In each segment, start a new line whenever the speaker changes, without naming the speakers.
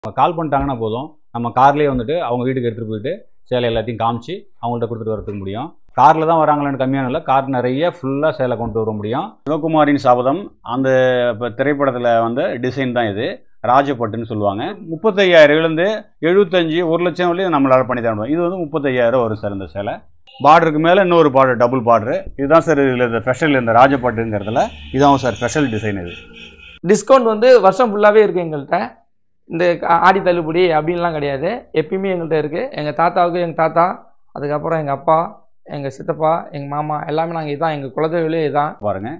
அவங்க கால் பண்ணிட்டாங்கன்னா போதும் நம்ம கார்லேயே வந்துட்டு அவங்க வீட்டுக்கு எடுத்துகிட்டு போயிட்டு சேலை எல்லாத்தையும் காமிச்சு அவங்கள்ட்ட கொடுத்துட்டு வரதுக்கு முடியும் காரில் தான் வராங்களான்னு கம்மியான இல்லை கார் நிறைய ஃபுல்லாக சேலை கொண்டு வர முடியும் சிவகுமாரின் சபதம் அந்த இப்போ திரைப்படத்தில் வந்து டிசைன் தான் இது ராஜப்பட்டுன்னு சொல்லுவாங்க முப்பத்தையாயிரம்லேருந்து எழுபத்தஞ்சி ஒரு லட்சம் வரையும் நம்மளால் பண்ணி தர முடியும் இது வந்து முப்பத்தையாயிரம் வரும் சார் இந்த சேலை பார்டருக்கு மேலே இன்னொரு பார்டர் டபுள் பார்டரு இதுதான் சார் இதில் இந்த ஸ்பெஷல் இந்த ராஜப்பட்டுங்கிறதுல இதான் சார் ஸ்பெஷல் டிசைன் இது
டிஸ்கவுண்ட் வந்து வருஷம் ஃபுல்லாகவே இருக்குது எங்கள்கிட்ட இந்த கா- ஆடி தள்ளுபடி அப்படின்லாம் கிடையாது எப்பயுமே எங்கள்கிட்ட இருக்குது எங்கள் தாத்தாவுக்கு எங்கள் தாத்தா அதுக்கப்புறம் எங்கள் அப்பா எங்கள் சித்தப்பா எங்கள் மாமா எல்லாமே நாங்கள் இதான் எங்கள் குலதெய்வலே இதுதான்
பாருங்க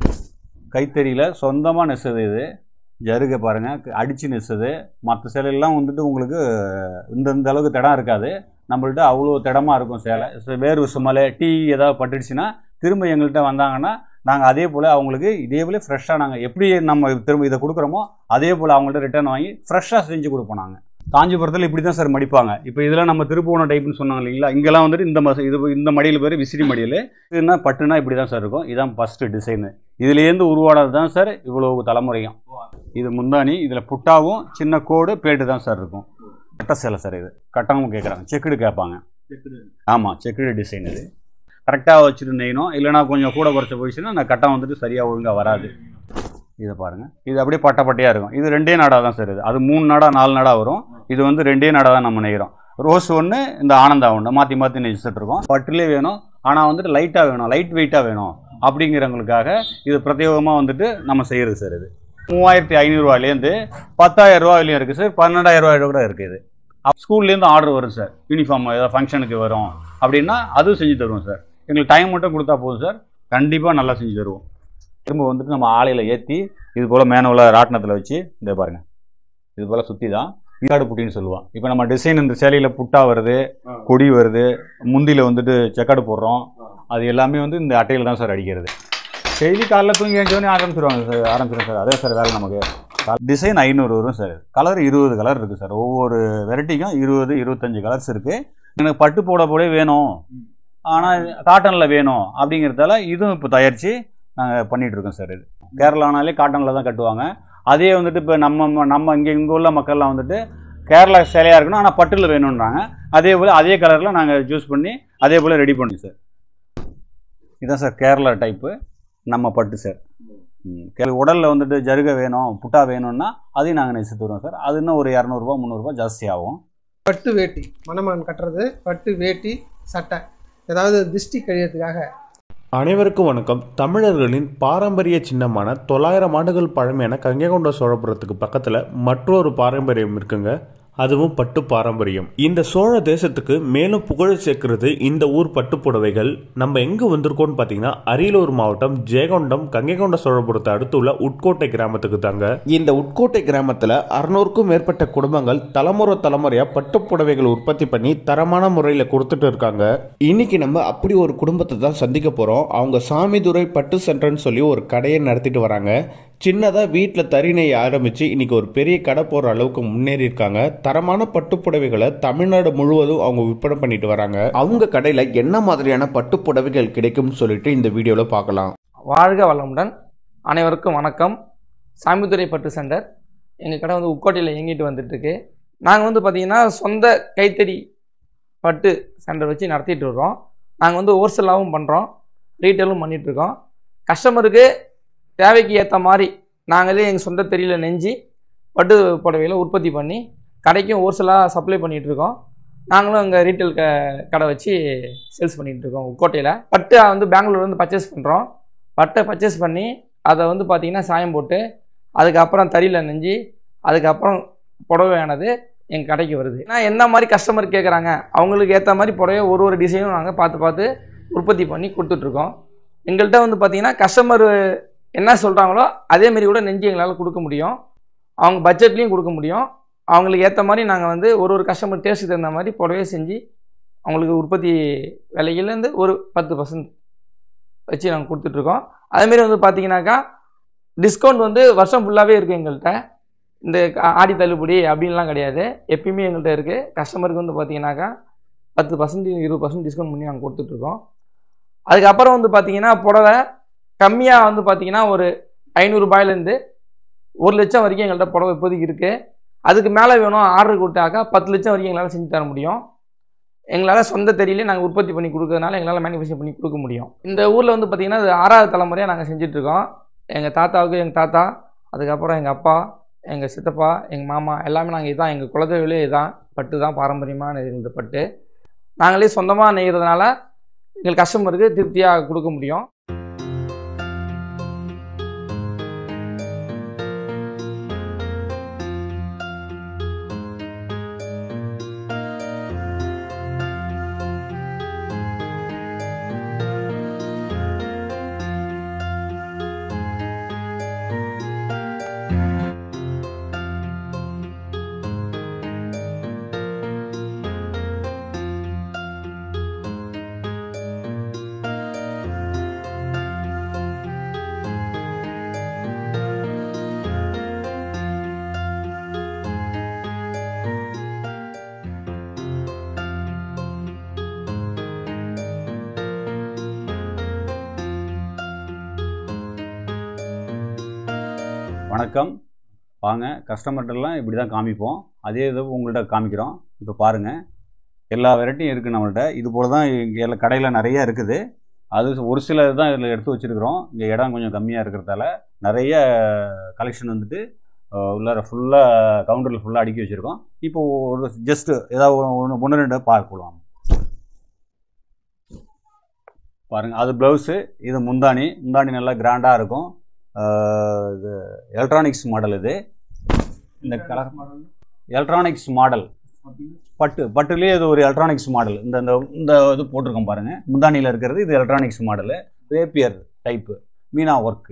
கைத்தறியில் சொந்தமாக நெசது இது ஜருகை பாருங்க அடித்து நெசது மற்ற சேலையெல்லாம் வந்துட்டு உங்களுக்கு இந்த இந்த அளவுக்கு திடம் இருக்காது நம்மள்ட்ட அவ்வளோ திடமா இருக்கும் சேலை So, வேர்வை சுமலை டீ ஏதாவது பட்டுடுச்சுன்னா திரும்ப எங்கள்கிட்ட வந்தாங்கன்னா நாங்கள் அதே போல் அவங்களுக்கு இதே போல் ஃப்ரெஷ்ஷாக நாங்கள் எப்படி நம்ம திரும்ப இதை கொடுக்குறோமோ அதே போல் அவங்கள்ட்ட ரிட்டர்ன் வாங்கி ஃப்ரெஷ்ஷாக செஞ்சு கொடுப்போம் நாங்கள் காஞ்சிபுரத்தில் இப்படி தான் சார் மடிப்பாங்க இப்போ இதெல்லாம் நம்ம திருப்புவனம் டைப்னு சொன்னாங்க இல்லைங்களா இங்கெல்லாம் வந்துட்டு இந்த மச இது இந்த மடியில் பேர் விசிறி மடியில் இதுனா பட்டுனா இப்படி தான் சார் இருக்கும் இதான் ஃபஸ்ட்டு டிசைனு இதுலேருந்து உருவானது தான் சார் இவ்வளோ தலைமுறையும் இது முந்தானி இதில் புட்டாவும் சின்ன கோடு பேட்டு தான் சார் இருக்கும் கட்ட சேலை சார் இது கட்டமும் கேட்குறாங்க செக்குடு கேட்பாங்க ஆமாம் செக்குடு டிசைன் இது கரெக்டாக வச்சுட்டு நெய்யணும் இல்லைனா கொஞ்சம் கூட குறைச்ச போயிடுச்சுன்னா அந்த கட்டம் வந்துட்டு சரியாக ஒழுங்காக வராது இதை பாருங்கள் இது அப்படியே பட்டை பட்டையாக இருக்கும் இது ரெண்டே நாடா தான் சார் இது அது மூணு நாடா நாலு நாடா வரும் இது வந்து ரெண்டே நாடா தான் நம்ம நெய்கிறோம் ரோஸ் ஒன்று இந்த ஆனந்தா ஒன்று மாற்றி மாற்றி நெய்ச்சிட்டு இருக்கோம் பட்டுலே வேணும் ஆனால் வந்துட்டு லைட்டாக வேணும் லைட் வெயிட்டாக வேணும் அப்படிங்கிறவங்களுக்காக இது பிரத்யேகமாக வந்துட்டு நம்ம செய்கிறது சார் இது மூவாயிரத்தி ஐநூறுரூவாலேருந்து பத்தாயிரம் ரூபாயிலையும் இருக்குது சார் பன்னெண்டாயிரம் ரூபாய் கூட இருக்குது இது ஸ்கூல்லேருந்து ஆர்டர் வரும் சார் யூனிஃபார்ம் ஏதாவது ஃபங்க்ஷனுக்கு வரும் அப்படின்னா அதுவும் செஞ்சு தருவோம் சார் எங்களுக்கு டைம் மட்டும் கொடுத்தா போதும் சார் கண்டிப்பாக நல்லா செஞ்சு தருவோம் திரும்ப வந்துட்டு நம்ம ஆலையில் ஏற்றி இது போல் மேனுவலாக ராட்டினத்தில் வச்சு இதை பாருங்கள் இது போல் சுற்றி தான் ஈராடு புட்டின்னு சொல்லுவோம் இப்போ நம்ம டிசைன் இந்த சேலையில் புட்டா வருது கொடி வருது முந்தியில் வந்துட்டு செக்காடு போடுறோம் அது எல்லாமே வந்து இந்த அட்டையில் தான் சார் அடிக்கிறது டெய்லி காலைல தூங்கி எழுந்தோடனே ஆரம்பிச்சிருவாங்க சார் ஆரம்பிச்சிடும் சார் அதே சார் வேலை நமக்கு டிசைன் ஐநூறு வரும் சார் கலர் இருபது கலர் இருக்குது சார் ஒவ்வொரு வெரைட்டிக்கும் இருபது இருபத்தஞ்சு கலர்ஸ் இருக்குது எனக்கு பட்டு போட போட வேணும் ஆனால் காட்டனில் வேணும் அப்படிங்கிறதால இதுவும் இப்போ தயாரித்து நாங்கள் பண்ணிகிட்டு இருக்கோம் சார் இது கேரளானாலே காட்டனில் தான் கட்டுவாங்க அதே வந்துட்டு இப்போ நம்ம நம்ம இங்கே இங்கே உள்ள மக்கள்லாம் வந்துட்டு கேரளா சேலையாக இருக்கணும் ஆனால் பட்டில் வேணுன்றாங்க அதே போல் அதே கலரில் நாங்கள் சூஸ் பண்ணி அதே போல் ரெடி பண்ணி சார் இதான் சார் கேரளா டைப்பு நம்ம பட்டு சார் உடலில் வந்துட்டு ஜருகை வேணும் புட்டா வேணும்னா அதையும் நாங்கள் நெசித்து வருவோம் சார் அது இன்னும் ஒரு இரநூறுபா முந்நூறுபா ஜாஸ்தி ஆகும்
பட்டு வேட்டி மணமகன் கட்டுறது பட்டு வேட்டி சட்டை ஏதாவது திருஷ்டி கழியறதுக்காக
அனைவருக்கும் வணக்கம் தமிழர்களின் பாரம்பரிய சின்னமான தொள்ளாயிரம் ஆண்டுகள் பழமையான கங்கைகொண்ட சோழபுரத்துக்கு பக்கத்தில் மற்றொரு பாரம்பரியம் இருக்குங்க அதுவும் பட்டு பாரம்பரியம் இந்த சோழ தேசத்துக்கு மேலும் புகழ சேர்க்கிறது இந்த ஊர் பட்டு புடவைகள் நம்ம எங்க வந்திருக்கோம்னு பாத்தீங்கன்னா அரியலூர் மாவட்டம் ஜெயகொண்டம் கங்கைகொண்ட சோழபுரத்தை அடுத்துள்ள உட்கோட்டை கிராமத்துக்கு தாங்க இந்த உட்கோட்டை கிராமத்துல அறுநூறுக்கும் மேற்பட்ட குடும்பங்கள் தலைமுறை தலைமுறையா பட்டு புடவைகள் உற்பத்தி பண்ணி தரமான முறையில கொடுத்துட்டு இருக்காங்க இன்னைக்கு நம்ம அப்படி ஒரு குடும்பத்தை தான் சந்திக்க போறோம் அவங்க சாமிதுரை பட்டு சென்டர்னு சொல்லி ஒரு கடையை நடத்திட்டு வராங்க சின்னதா வீட்டில் தறிநெய் ஆரம்பிச்சு இன்னைக்கு ஒரு பெரிய கடை போற அளவுக்கு முன்னேறி இருக்காங்க தரமான பட்டு புடவைகளை தமிழ்நாடு முழுவதும் அவங்க விற்பனை பண்ணிட்டு வராங்க அவங்க கடையில என்ன மாதிரியான பட்டு புடவைகள் கிடைக்கும்னு சொல்லிட்டு இந்த வீடியோல பார்க்கலாம்
வாழ்க வளமுடன் அனைவருக்கும் வணக்கம் சாமித்துறை பட்டு சென்டர் எங்கள் கடை வந்து உட்கோட்டையில் இயங்கிட்டு வந்துட்டுருக்கு நாங்கள் வந்து பார்த்திங்கன்னா சொந்த கைத்தறி பட்டு சென்டர் வச்சு நடத்திட்டு இருக்கோம் நாங்கள் வந்து ஹோல்சேலாகவும் பண்ணுறோம் ரீட்டெயிலும் பண்ணிகிட்ருக்கோம் கஸ்டமருக்கு தேவைக்கு ஏற்ற மாதிரி நாங்களே எங்கள் சொந்த தெரியல நெஞ்சு பட்டு புடவைகளை உற்பத்தி பண்ணி கடைக்கும் ஹோல்சேலாக சப்ளை பண்ணிகிட்ருக்கோம் நாங்களும் அங்கே ரீட்டைல் க கடை வச்சு சேல்ஸ் பண்ணிகிட்ருக்கோம் உட்கோட்டையில் பட்டு வந்து பெங்களூர் வந்து பர்ச்சேஸ் பண்ணுறோம் பட்டை பர்ச்சேஸ் பண்ணி அதை வந்து பார்த்திங்கன்னா சாயம் போட்டு அதுக்கப்புறம் தறியில் நெஞ்சு அதுக்கப்புறம் புடவையானது எங்கள் கடைக்கு வருது ஏன்னா என்ன மாதிரி கஸ்டமர் கேட்குறாங்க அவங்களுக்கு ஏற்ற மாதிரி புடவை ஒரு ஒரு டிசைனும் நாங்கள் பார்த்து பார்த்து உற்பத்தி பண்ணி கொடுத்துட்ருக்கோம் எங்கள்கிட்ட வந்து பார்த்திங்கன்னா கஸ்டமர் என்ன சொல்கிறாங்களோ அதேமாரி கூட நெஞ்சு எங்களால் கொடுக்க முடியும் அவங்க பட்ஜெட்லேயும் கொடுக்க முடியும் அவங்களுக்கு ஏற்ற மாதிரி நாங்கள் வந்து ஒரு ஒரு கஸ்டமர் டேஸ்ட்டுக்கு தகுந்த மாதிரி புடவையை செஞ்சு அவங்களுக்கு உற்பத்தி விலையிலேருந்து ஒரு பத்து பர்சன்ட் வச்சு நாங்கள் கொடுத்துட்ருக்கோம் அதேமாரி வந்து பார்த்தீங்கன்னாக்கா டிஸ்கவுண்ட் வந்து வருஷம் ஃபுல்லாகவே இருக்குது எங்கள்கிட்ட இந்த கா- ஆடி தள்ளுபடி அப்படின்லாம் கிடையாது எப்பயுமே எங்கள்கிட்ட இருக்குது கஸ்டமருக்கு வந்து பார்த்தீங்கன்னாக்கா பத்து பர்சன்ட் இருபது பர்சன்ட் டிஸ்கவுண்ட் பண்ணி நாங்கள் கொடுத்துட்ருக்கோம் அதுக்கப்புறம் வந்து பார்த்தீங்கன்னா புடவை கம்மியாக வந்து பார்த்தீங்கன்னா ஒரு ஐநூறுரூபாயிலேருந்து ஒரு லட்சம் வரைக்கும் எங்கள்கிட்ட புடவை இப்போதைக்கு இருக்குது அதுக்கு மேலே வேணும் ஆர்டர் கொடுத்தாக்கா பத்து லட்சம் வரைக்கும் எங்களால் செஞ்சு தர முடியும் எங்களால் சொந்த தெரியலே நாங்கள் உற்பத்தி பண்ணி கொடுக்கறதுனால எங்களால் மேனுஃபேக்சர் பண்ணி கொடுக்க முடியும் இந்த ஊரில் வந்து பார்த்திங்கன்னா இது ஆறாவது தலைமுறையாக நாங்கள் செஞ்சிட்ருக்கோம் எங்கள் தாத்தாவுக்கு எங்கள் தாத்தா அதுக்கப்புறம் எங்கள் அப்பா எங்கள் சித்தப்பா எங்கள் மாமா எல்லாமே நாங்கள் இதான் எங்கள் குலதெய்வலே இதுதான் பட்டு தான் பாரம்பரியமான இந்த பட்டு நாங்களே சொந்தமாக நெய்கிறதுனால எங்களுக்கு கஸ்டமருக்கு திருப்தியாக கொடுக்க முடியும்
வணக்கம் வாங்க கஸ்டமர்கிட்டலாம் இப்படி தான் காமிப்போம் அதே இது உங்கள்கிட்ட காமிக்கிறோம் இப்போ பாருங்கள் எல்லா வெரைட்டியும் இருக்குது நம்மள்ட்ட இது போல் தான் இங்கே எல்லா கடையில் நிறைய இருக்குது அது ஒரு சில தான் இதில் எடுத்து வச்சுருக்குறோம் இங்கே இடம் கொஞ்சம் கம்மியாக இருக்கிறதால நிறைய கலெக்ஷன் வந்துட்டு அஹ், உள்ளார ஃபுல்லாக கவுண்டரில் ஃபுல்லாக அடுக்கி வச்சுருக்கோம் இப்போ ஒரு ஜஸ்ட்டு ஏதாவது ஒன்று ஒன்று ரெண்டு பார்க்கலாம் பாருங்கள் அது ப்ளவுஸு இது முந்தானி முந்தானி நல்லா கிராண்டாக இருக்கும் அஹ், இது எலக்ட்ரானிக்ஸ் மாடல் இது இந்த கலர் எலக்ட்ரானிக்ஸ் மாடல் பட்டு பட்டுலேயே இது ஒரு எலக்ட்ரானிக்ஸ் மாடல் இந்த இந்த இந்த இது போட்டிருக்கோம் பாருங்க முந்தானியில் இருக்கிறது இது எலக்ட்ரானிக்ஸ் மாடலு ரேப்பியர் டைப்பு மீனா ஒர்க்கு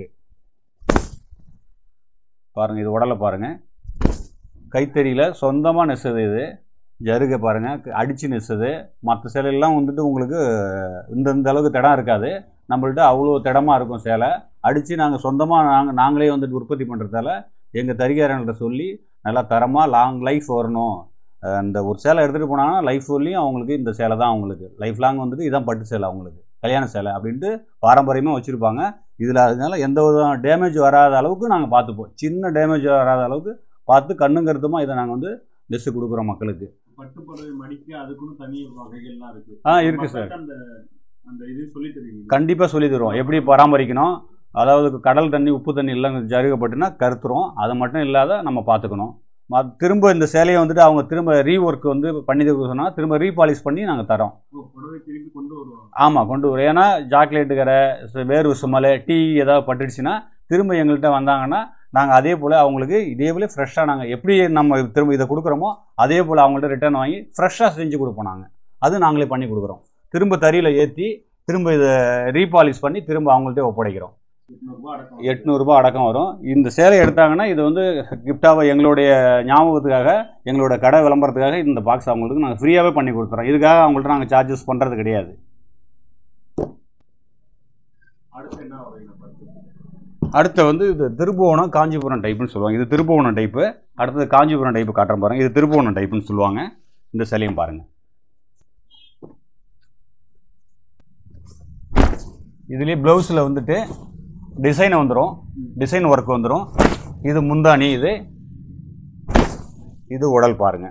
பாருங்க இது உடலை பாருங்க கைத்தறியில் சொந்தமாக நெசுது இது ஜருகை பாருங்க அடித்து நெசுது மற்ற சேலையெல்லாம் வந்துட்டு உங்களுக்கு இந்த இந்த அளவுக்கு திடம் இருக்காது நம்மள்ட்ட அவ்வளோ திடமா இருக்கும் சேலை அடித்து நாங்கள் சொந்தமாக நாங்கள் நாங்களே வந்துட்டு உற்பத்தி பண்ணுறதால எங்கள் தறிகாரங்கள்ட்ட சொல்லி நல்லா தரமாக லாங் லைஃப் வரணும் அஹ் அந்த ஒரு சேலை எடுத்துகிட்டு போனாங்கன்னா லைஃப் வரலையும் அவங்களுக்கு இந்த சேலை தான் அவங்களுக்கு லைஃப் லாங் வந்துட்டு இதான் பட்டு சேலை அவங்களுக்கு கல்யாண சேலை அப்படின்ட்டு பாரம்பரியமாக வச்சுருப்பாங்க இதில் அதனால எந்த வித டேமேஜ் வராத அளவுக்கு நாங்கள் பார்த்துப்போம் சின்ன டேமேஜ் வராத அளவுக்கு பார்த்து கண்ணும் கருத்துமாக இதை நாங்கள் வந்து ட்ரெஸ்ஸு கொடுக்குறோம் மக்களுக்கு
பட்டு புடவை மடிக்க அதுக்குன்னு தனி வகைகள்லாம் இருக்கு
ஆ, இருக்கு சார்.
மக்களுக்கு அந்த அந்த இது சொல்லி தருவீங்க
கண்டிப்பாக சொல்லி தருவோம் எப்படி பராமரிக்கணும் அதாவது கடல் தண்ணி உப்பு தண்ணி எல்லாம் ஜருகப்பட்டுனா கருத்துரும் அது மட்டும் இல்லாத நம்ம பார்த்துக்கணும் ம- திரும்ப இந்த சேலையை வந்துட்டு அவங்க திரும்ப ரீஒர்க் வந்து பண்ணி தர சொன்னால் திரும்ப ரீபாலிஷ் பண்ணி நாங்கள் தரோம்
ஓ, புடவை திருப்பி கொண்டு வருவாங்க
ஆமாம் கொண்டு வரோம் ஏன்னா சாக்லேட்டு கரை ச- வேர்வை சுமல் டீ ஏதாவது பட்டுடுச்சுன்னா திரும்ப எங்கள்கிட்ட வந்தாங்கன்னா நாங்கள் அதே போல் அவங்களுக்கு இதே போல் ஃப்ரெஷ்ஷாக நாங்கள் எப்படி நம்ம திரும்ப இதை கொடுக்குறோமோ அதே போல் அவங்கள்ட்ட ரிட்டர்ன் வாங்கி ஃப்ரெஷ்ஷாக செஞ்சு கொடுப்போம் நாங்கள் அது நாங்களே பண்ணி கொடுக்குறோம் திரும்ப தறியில் ஏற்றி திரும்ப இதை ரீபாலிஷ் பண்ணி திரும்ப அவங்கள்ட்ட ஒப்படைக்கிறோம்
எட்நூறுபா அடக்கம்
எட்நூறுபா அடக்கம் வரும் இந்த சேலை எடுத்தாங்கன்னா இது வந்து கிஃப்டாக எங்களுடைய ஞாபகத்துக்காக எங்களோட கடை விளம்பரத்துக்காக இந்த பாக்ஸ் அவங்களுக்கு நாங்கள் ஃப்ரீயாகவே பண்ணி கொடுத்துறோம் இதுக்காக அவங்கள்ட்ட நாங்கள் சார்ஜஸ் பண்ணுறது கிடையாது
அடுத்து என்ன வகைங்க பட்டு
அடுத்து வந்து இது திருப்புவனம் காஞ்சிபுரம் டைப்புன்னு சொல்லுவாங்க இது திருப்புவனம் டைப்பு அடுத்தது காஞ்சிபுரம் டைப்பு காட்டுறேன் பாருங்க இது திருப்புவனம் டைப்புன்னு சொல்லுவாங்க இந்த சிலையும் பாருங்க இதுலேயே ப்ளவுஸில் வந்துட்டு டிசைன் வந்துடும் டிசைன் ஒர்க் வந்துடும் இது முந்தானி இது இது உடல் பாருங்க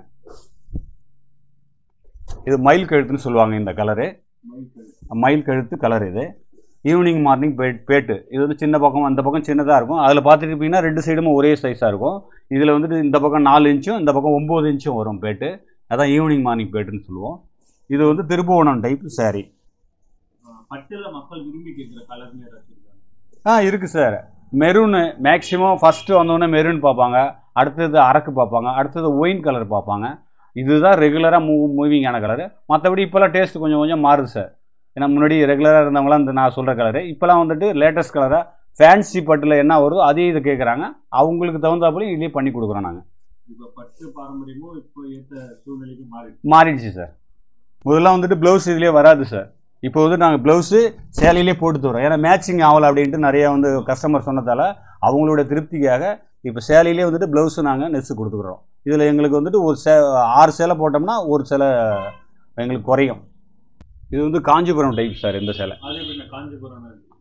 இது மயில் கழுத்துன்னு சொல்லுவாங்க இந்த கலரு மயில் கழுத்து கலர் இது ஈவினிங் மார்னிங் பேட் பேட்டு இது வந்து சின்ன பக்கம் அந்த பக்கம் சின்னதாக இருக்கும் அதில் பார்த்துருப்பீங்கன்னா ரெண்டு சைடுமே ஒரே சைஸாக இருக்கும் இதில் வந்துட்டு இந்த பக்கம் நாலு இன்ச்சும் இந்த பக்கம் ஒம்பது இன்ச்சும் வரும் பேட்டு அதான் ஈவினிங் மார்னிங் பேட்டுன்னு சொல்லுவோம் இது வந்து திருப்புவனம் டைப் saree
பட்டுல மக்கள் விரும்பி கேட்கிற கலர்னு ஏதாச்சும் இருக்காங்க
ஆ இருக்குது சார் மெரூனு மேக்ஸிமம் ஃபஸ்ட்டு வந்தோடனே மெரூன் பார்ப்பாங்க அடுத்தது அரக்கு பார்ப்பாங்க அடுத்தது ஒயின் கலர் பார்ப்பாங்க இதுதான் ரெகுலராக மூவ் மூவிங்கான கலரு மற்றபடி இப்போல்லாம் டேஸ்ட் கொஞ்சம் கொஞ்சம் மாறுது சார் ஏன்னா முன்னாடி ரெகுலராக இருந்தவங்களாம் இந்த நான் சொல்கிற கலரு இப்போலாம் வந்துட்டு லேட்டஸ்ட் கலராக ஃபேன்சி பட்டில் என்ன வருதோ அதே இதை கேட்குறாங்க அவங்களுக்கு தகுந்தாப்புலையும் இதுலேயே பண்ணி கொடுக்குறோம் நாங்கள்
இப்ப பட்டு பாரம்பரியமும் இப்போ ஏத்த சூழ்நிலைக்கு மாறி
மாறிடுச்சு சார் முதல்ல வந்துட்டு ப்ளவுஸ் இதுலேயே வராது சார் இப்போ வந்து நாங்கள் ப்ளவுஸு சேலையிலே போட்டு தரோம் ஏன்னா மேட்சிங் ஆகலை அப்படின்ட்டு நிறைய வந்து கஸ்டமர் சொன்னதால அவங்களோட திருப்திக்காக இப்போ சேலையிலே வந்துட்டு ப்ளவுஸு நாங்கள் நெஸ்ஸு கொடுத்துக்குறோம் இதில் எங்களுக்கு வந்துட்டு ஒரு சே ஆறு சேலை போட்டோம்னா ஒரு சேலை எங்களுக்கு குறையும் இது வந்து காஞ்சிபுரம் டைப் சார் இந்த சேலை
அதே பின்ன காஞ்சிபுரம்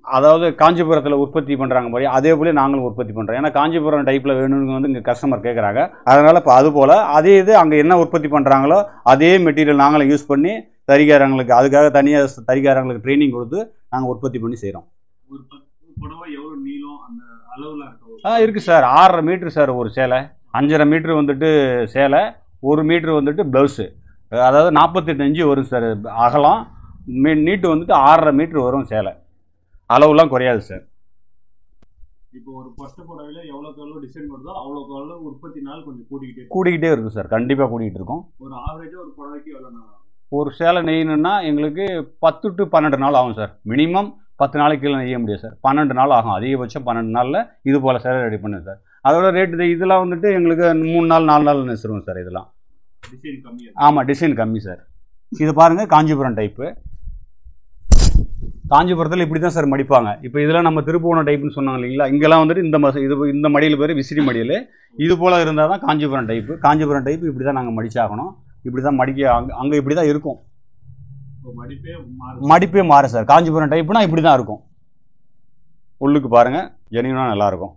அதாவது காஞ்சிபுரத்தில் உற்பத்தி பண்ணுறாங்க மாதிரி அதே போல நாங்களும் உற்பத்தி பண்ணுறோம் ஏன்னா காஞ்சிபுரம் டைப்பில் வேணும்னு வந்து இங்கே கஸ்டமர் கேட்குறாங்க அதனால் இப்போ அது போல் அதே இது அங்கே என்ன உற்பத்தி பண்ணுறாங்களோ அதே மெட்டீரியல் நாங்களும் யூஸ் பண்ணி தறிக்காரங்களுக்கு அதுக்காக தனியாக தறிக்காரங்களுக்கு ட்ரைனிங் கொடுத்து நாங்கள் உற்பத்தி பண்ணி செய்கிறோம்
ஒரு பத்து புடவை எவ்வளவு நீளம் அந்த அளவுல இருக்க
ஆ இருக்குது சார் ஆறரை மீட்ரு சார் ஒரு சேலை அஞ்சரை மீட்ரு வந்துட்டு சேலை ஒரு மீட்ரு வந்துட்டு ப்ளவுஸு அதாவது நாற்பத்தெட்டு இன்ச்சு வரும் சார் அகலம் மீ நீட்டு வந்துட்டு ஆறரை மீட்ரு வரும் சேலை அளவுலாம் குறையாது சார்
இப்போ ஒரு பட்டு புடவையில எவ்வளவுக்கு எவ்வளவு டிசைன் வருதோ அவ்வளவுக்கு அவ்வளவு உற்பத்தி நாள் கொஞ்சம் கூட்டிக்கிட்டே இருக்கும்.
கூடிக்கிட்டே இருக்கும் சார் கண்டிப்பாக கூட்டிகிட்டு இருக்கும்
ஒரு ஆவரேஜா ஒரு புடவைக்கு எவ்வளவு நாள் ஆகும்?
ஒரு சேலை நெய்யணுன்னா எங்களுக்கு பத்து டு பன்னெண்டு நாள் ஆகும் சார் மினிமம் பத்து நாளைக்கு கீழே நெய்ய முடியாது சார் பன்னெண்டு நாள் ஆகும் அதிகபட்சம் பன்னெண்டு நாளில் இது போல் சேலை ரெடி பண்ணுது சார் அதோட ரேட்டு இதெல்லாம் வந்துட்டு எங்களுக்கு மூணு நாள் நாலு நாள் நெசிருவோம் சார் இதெல்லாம்
டிசைன் கம்மியா
ஆமாம் டிசைன் கம்மி சார் இது பாருங்கள் காஞ்சிபுரம் டைப்பு காஞ்சிபுரத்தில் இப்படி தான் சார் மடிப்பாங்க இப்போ இதெல்லாம் நம்ம திருப்புவனம் டைப்புன்னு சொன்னாங்க இல்லைங்களா இங்கெல்லாம் வந்துட்டு இந்த மச இது இந்த மடியில் பேர் விசிறி மடியில் இது போல் இருந்தால் தான் காஞ்சிபுரம் டைப்பு காஞ்சிபுரம் டைப்பு இப்படி தான் நாங்கள் மடிச்சாகணும் இப்படி தான் மடிக்க அங்கே அங்கே இப்படி தான் இருக்கும்
இப்போ மடிப்பே மாறும்
மடிப்பே மாறும் சார் காஞ்சிபுரம் டைப்புனா இப்படி தான் இருக்கும் உள்ளுக்கு பாருங்கள் ஜெனியூனாக நல்லாயிருக்கும்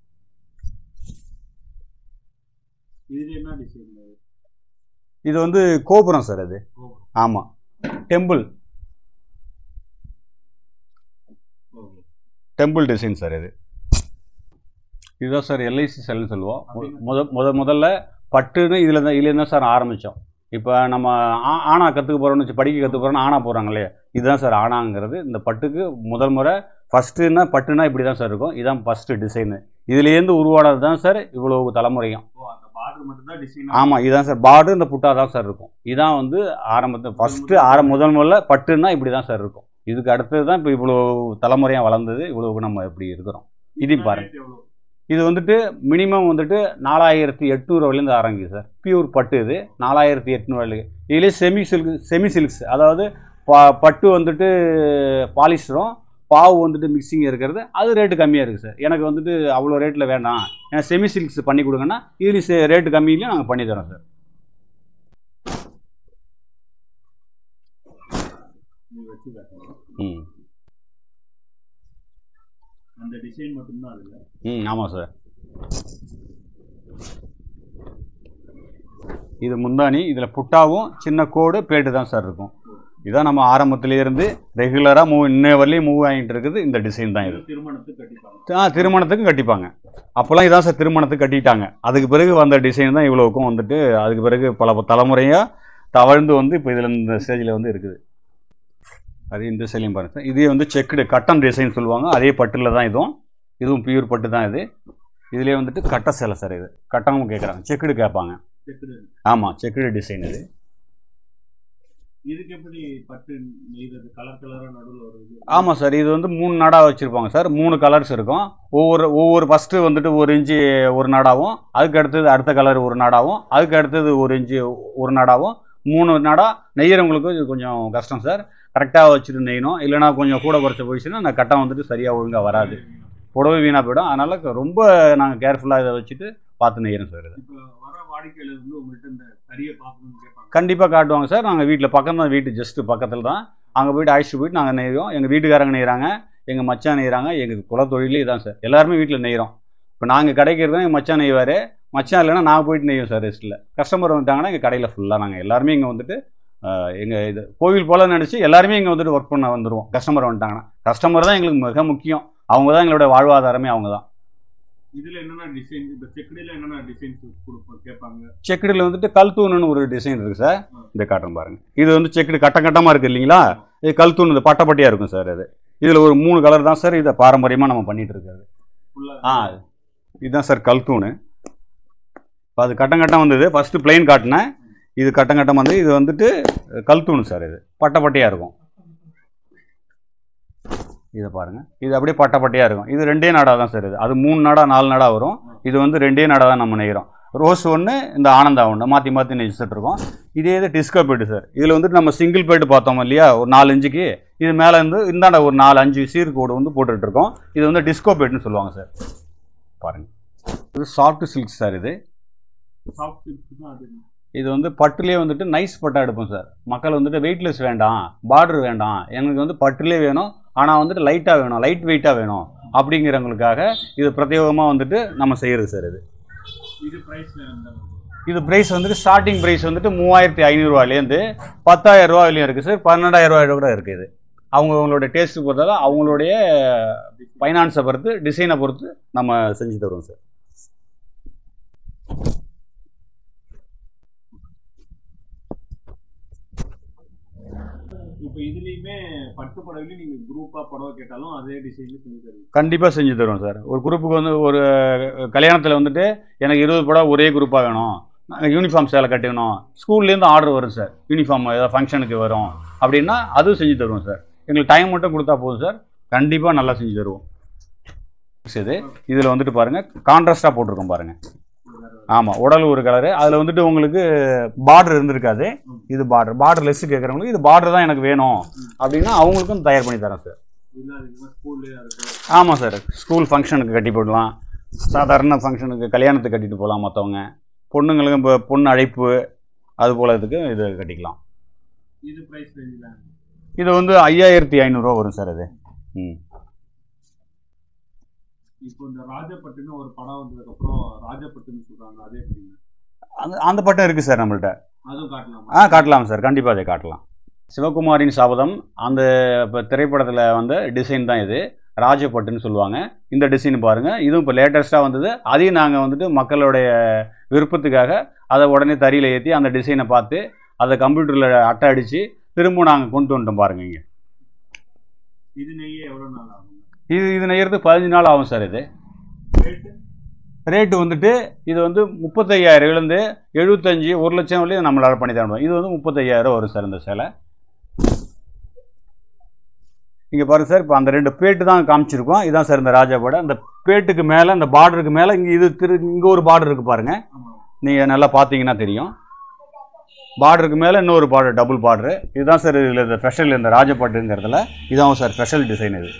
இதுல என்ன டிசைன்
இது வந்து கோபுரம் சார் அது ஆமாம் டெம்பிள் டெம்பிள் டிசைன் சார் இது இதுதான் சார் எல்ஐசி செல்னு சொல்லுவோம் மு- முத முத முதல்ல பட்டுன்னு இதில் தான் இதுலேருந்து தான் சார் ஆரம்பித்தோம் இப்போ நம்ம ஆ- ஆனா கற்றுக்க போகிறோம்னு வச்சு படிக்க கற்றுக்க போகிறோம்னு ஆனா போகிறாங்க இல்லையா இதுதான் சார் ஆனாங்கிறது இந்த பட்டுக்கு முதல் முறை ஃபஸ்ட்டுன்னா பட்டுனா இப்படி தான் சார் இருக்கும் இதுதான் ஃபஸ்ட்டு டிசைனு இதுலேருந்து உருவானது தான் சார் இவ்வளோ தலைமுறையும்
ஓ அந்த பார்டர் மட்டும் தான் டிசைன்
ஆமாம் இதுதான் சார் பார்டர் இந்த புட்டா தான் சார் இருக்கும் இதான் வந்து ஆரம்பத்து ஃபஸ்ட்டு ஆர முதல் முதல்ல பட்டுன்னா இப்படி தான் சார் இருக்கும் இதுக்கு அடுத்தது தான் இப்போ இவ்வளோ தலைமுறையாக வளர்ந்தது இவ்வளோ நம்ம இப்படி இருக்கிறோம் இதையும் பாருங்க
எவ்வளவு
இது வந்துட்டு மினிமம் வந்துட்டு நாலாயிரத்தி எட்நூறு வரையிலேருந்து ஆரம்பிக்குது சார் பியூர் பட்டு இது நாலாயிரத்தி எட்நூறு வரையில இதுலேயே செமி சில்க் செமி சில்க்ஸ் அதாவது ப பட்டு வந்துட்டு பாலிஸ்டரும் பாவு வந்துட்டு மிக்சிங் இருக்கிறது அது ரேட்டு கம்மியாக இருக்குது சார் எனக்கு வந்துட்டு அவ்வளோ ரேட்டில் வேண்டாம் ஏன்னா செமி சில்க்ஸ் பண்ணி கொடுங்கன்னா இதுலேயும் ரேட்டு கம்மியிலையும் நாங்கள் பண்ணி தரோம் சார்
நீ வச்சு காட்டுங்க
ம்
அந்த டிசைன் மட்டும்தான் அதுல
ம் ஆமாம் சார் இது முந்தானி இதில் புட்டாவும் சின்ன கோடு பேட்டு தான் சார் இருக்கும் இதான் நம்ம ஆரம்பத்திலே இருந்து ரெகுலராக மூவ் இன்ன வரலையும் மூவ் ஆகிட்டு இருக்குது இந்த டிசைன் தான் இது
திருமணத்துக்கு கட்டிப்பாங்க
ஆ திருமணத்துக்கு கட்டிப்பாங்க அப்போல்லாம் இதான் சார் திருமணத்துக்கு கட்டிட்டாங்க அதுக்கு பிறகு வந்த டிசைன் தான் இவ்வளோக்கும் வந்துட்டு அதுக்கு பிறகு பல தலைமுறையாக தவழ்ந்து வந்து இப்போ இதில் இந்த ஸ்டேஜில் வந்து இருக்குது அது இந்த சேலையும் பாருங்க சார் இதே வந்து செக்குடு கட்டன் டிசைன் சொல்லுவாங்க அதே பட்டில் தான் இதுவும் இதுவும் பியூர் பட்டு தான் இது இதுலேயே வந்துட்டு கட்ட சேலை சார் இது கட்டமும் கேட்குறாங்க செக்குடு கேட்பாங்க
செக்குடு
ஆமாம் செக்குடு டிசைன் இது
இதுக்கு எப்படி பட்டு நெய்தது கலர் கலரா நடுவுல வருது
ஆமாம் சார் இது வந்து மூணு நாடாக வச்சுருப்பாங்க சார் மூணு கலர்ஸ் இருக்கும் ஒவ்வொரு ஒவ்வொரு ஃபஸ்ட்டு வந்துட்டு ஒரு இன்ச்சு ஒரு நாடாகவும் அதுக்கு அடுத்தது அடுத்த கலர் ஒரு நாடாகவும் அதுக்கு அடுத்தது ஒரு இன்ச்சு ஒரு நாடாகவும் மூணு நாடா நெய்யறவங்களுக்கு இது கொஞ்சம் கஷ்டம் சார் கரெக்டாக வச்சுட்டு நெய்யணும் இல்லைனா கொஞ்சம் கூட குறைச்ச போயிடுச்சுன்னா அந்த கட்டம் வந்துட்டு சரியாக ஒழுங்காக வராது புடவை வீணாக போயிடும் அதனால் ரொம்ப நாங்கள் கேர்ஃபுல்லாக இதை வச்சுட்டு பார்த்து நெய்யறோம் சார் இது
இப்போ வர வாடிக்கையாளர் வந்து உங்கள்கிட்ட இந்த கறியை பார்க்கணும்னு கேட்பாங்க
கண்டிப்பாக காட்டுவாங்க சார் நாங்கள் வீட்டில் பக்கம் தான் வீட்டு ஜஸ்ட்டு பக்கத்தில் தான் அங்கே போயிட்டு அழைச்சிட்டு போயிட்டு நாங்கள் நெய்கிறோம் எங்கள் வீட்டுக்காரங்க நெய்கிறாங்க எங்கள் மச்சான் நெய்கிறாங்க எங்கள் குலத்தொழிலே இதான் சார் எல்லாருமே வீட்டில் நெய்கிறோம் இப்போ நாங்கள் கடைக்கிறது எங்கள் மச்சான் நெய்வார் மச்சான் இல்லைன்னா நான் போயிட்டு நெய்வோம் சார் ரெஸ்ட்டில் கஸ்டமர் வந்துட்டாங்கன்னா எங்கள் கடையில் ஃபுல்லாக நாங்கள் எல்லாருமே இங்கே வந்துட்டு எங்கள் இது கோவில் போல நினச்சி எல்லாருமே இங்கே வந்துட்டு ஒர்க் பண்ண வந்துடுவோம் கஸ்டமர் வந்துட்டாங்கன்னா கஸ்டமர் தான் எங்களுக்கு மிக முக்கியம் அவங்க தான் எங்களோட வாழ்வாதாரமே அவங்க தான்
இதுல என்னென்ன டிசைன் இந்த செக்குடியில என்னென்ன டிசைன்ஸ் கொடுப்போம் கேட்பாங்க
செக்குடில் வந்துட்டு கல்தூணுன்னு ஒரு டிசைன் இருக்குது சார் இந்த காட்டன் பாருங்க இது வந்து செக்குடு கட்ட கட்டமாக இருக்குது இல்லைங்களா இது கல்தூண் இது பட்டப்பட்டியாக இருக்கும் சார் இது இதில் ஒரு மூணு கலர் தான் சார் இதை பாரம்பரியமாக நம்ம பண்ணிட்டு இருக்கிறது
ஃபுல்லா
ஆ இதுதான் சார் கல்தூணு இப்போ அது கட்டம் கட்டம் வந்தது ஃபஸ்ட்டு பிளெயின் காட்டினேன் இது கட்டம் கட்டம் வந்து இது வந்துட்டு கல்தூணு சார் இது பட்டப்பட்டியாக இருக்கும் இதை பாருங்க இது அப்படியே பட்டப்பட்டியாக இருக்கும் இது ரெண்டே நாடா தான் சார் இது அது மூணு நாடா நாலு நாடா வரும் இது வந்து ரெண்டே நாடா தான் நம்ம நெய்கிறோம் ரோஸ் ஒன்று இந்த ஆனந்தா ஒன்று மாற்றி மாற்றி நெய்ச்சிட்டு இருக்கோம் இதே இது டிஸ்கோ பேட்டு சார் இதில் வந்துட்டு நம்ம சிங்கிள் பேட்டு பார்த்தோம் இல்லையா ஒரு நாலு இன்ச்சுக்கு இது மேலே இருந்து இந்தாண்ட ஒரு நாலு அஞ்சு சீர் கோடு வந்து போட்டுட்டு இருக்கோம் இது வந்து டிஸ்கோ பேட்டுன்னு சொல்லுவாங்க சார் பாருங்க இது சாஃப்ட் சில்க் சார் இது
சாஃப்ட் தான் அது
இது வந்து பட்டுலேயே வந்துட்டு நைஸ் பட்டா எடுப்போம் சார் மக்கள் வந்துட்டு வெயிட்லெஸ் வேண்டாம் பார்டர் வேண்டாம் எனக்கு வந்து பட்டுலேயே வேணும் ஆனால் வந்துட்டு லைட்டாக வேணும் லைட் வெயிட்டாக வேணும் அப்படிங்கிறவங்களுக்காக இது பிரத்யேகமாக வந்துட்டு நம்ம செய்கிறது சார் இது
இது பிரைஸ்ல எந்த அளவுக்கு?
இது ப்ரைஸ் வந்துட்டு ஸ்டார்டிங் ப்ரைஸ் வந்துட்டு மூவாயிரத்தி ஐநூறுரூவாலேருந்து பத்தாயிரம் ரூபா வரையும் இருக்குது சார் பன்னெண்டாயிரம் ரூபாய் கூட இருக்குது இது அவங்கவுங்களோட டேஸ்ட்டு பொறுத்தால அவங்களுடைய ஃபைனான்ஸை பொறுத்து டிசைனை பொறுத்து நம்ம செஞ்சு தருவோம் சார்
இப்போ இதுலயுமே பட்டு புடவையில நீங்க குரூப்பா புடவை கேட்டாலும் அதே டிசைன்ல செஞ்சு தருவீங்க
கண்டிப்பாக செஞ்சு தருவோம் சார் ஒரு குரூப்புக்கு வந்து ஒரு கல்யாணத்தில் வந்துட்டு எனக்கு இருபது படம் ஒரே குரூப்பாக வேணும் நாங்கள் யூனிஃபார்ம் சேலை கட்டணும் ஸ்கூல்லேருந்து ஆர்டர் வரும் சார் யூனிஃபார்ம் ஏதாவது ஃபங்க்ஷனுக்கு வரும் அப்படின்னா அதுவும் செஞ்சு தருவோம் சார் எங்களுக்கு டைம் மட்டும் கொடுத்தா போதும் சார் கண்டிப்பாக நல்லா செஞ்சு தருவோம் இது இதில் வந்துட்டு பாருங்கள் கான்ட்ராஸ்ட்டாக போட்டிருக்கோம் பாருங்கள் ஆமாம் உடல் ஒரு கலரு அதில் வந்துட்டு உங்களுக்கு பார்டர் இருந்திருக்காது இது பார்டர் பார்டர் லெஸ் கேட்குறவங்களுக்கு இது பார்டர் தான் எனக்கு வேணும் அப்படின்னா அவங்களுக்கும் தயார் பண்ணி தரேன் சார்
இதெல்லாம் அதிகமா ஸ்கூல்ல அதுக்கு
ஆமாம் சார் ஸ்கூல் ஃபங்க்ஷனுக்கு கட்டி போடலாம் சாதாரண ஃபங்க்ஷனுக்கு கல்யாணத்துக்கு கட்டிட்டு போகலாம் மற்றவங்க பொண்ணுங்களுக்கு இப்போ பொண்ணு அழைப்பு அது போல் இதுக்கு இது கட்டிக்கலாம்
இது பிரைஸ் ரேஞ்சில்
இது வந்து ஐயாயிரத்தி ஐநூறுரூவா வரும் சார் அது ம்
இப்போ இந்த ராஜப்பட்டுன்னு ஒரு படம் வந்ததுக்கு அப்புறம் ராஜப்பட்டுன்னு சொல்றாங்க அதே எப்படிங்க
அந்த அந்த பட்டம் இருக்குது சார் நம்மள்ட்ட
அதுவும் காட்டலாமா
ஆ காட்டலாம் சார் கண்டிப்பாக அதை காட்டலாம் சிவகுமாரின் சபதம் அந்த இப்போ திரைப்படத்தில் வந்து டிசைன் தான் இது ராஜபட்டுன்னு சொல்லுவாங்க இந்த டிசைன் பாருங்கள் இதுவும் இப்போ லேட்டஸ்ட்டாக வந்தது அதையும் நாங்கள் வந்துட்டு மக்களுடைய விருப்பத்துக்காக அதை உடனே தறியில் ஏற்றி அந்த டிசைனை பார்த்து அதை கம்ப்யூட்டரில் அட்டை அடித்து திரும்ப நாங்கள் கொண்டு வந்துட்டோம் பாருங்கள் இங்கே
இது நெய்ய எவ்வளவு நாள் ஆகும்
இது இது நெய்யறதுக்கு பதினஞ்சு நாள் ஆகும் சார் இது
ரேட்டு
ரேட்டு வந்துட்டு இது வந்து முப்பத்தையாயிரம்லேருந்து எழுபத்தஞ்சி ஒரு லட்சம் வரையும் நம்மளால் பண்ணி தர முடியும் இது வந்து முப்பத்தையாயிரம் வரும் சார் இந்த சேலை இங்கே பாருங்க சார் இப்போ அந்த ரெண்டு பேட்டு தான் காமிச்சிருக்கோம் இதான் சார் இந்த ராஜா பாடை அந்த பேட்டுக்கு மேலே அந்த பார்டருக்கு மேலே இங்கே இது திரு இங்கே ஒரு பார்டர் இருக்குது பாருங்கள்
ஆமா
நீங்கள் நல்லா பார்த்தீங்கன்னா தெரியும் பார்டருக்கு மேலே இன்னொரு பார்டர் டபுள் பார்டரு இதுதான் சார் இதில் இந்த ஸ்பெஷல் இந்த ராஜபாட்டுங்கிறதுல இதான் சார் ஸ்பெஷல் டிசைன் இது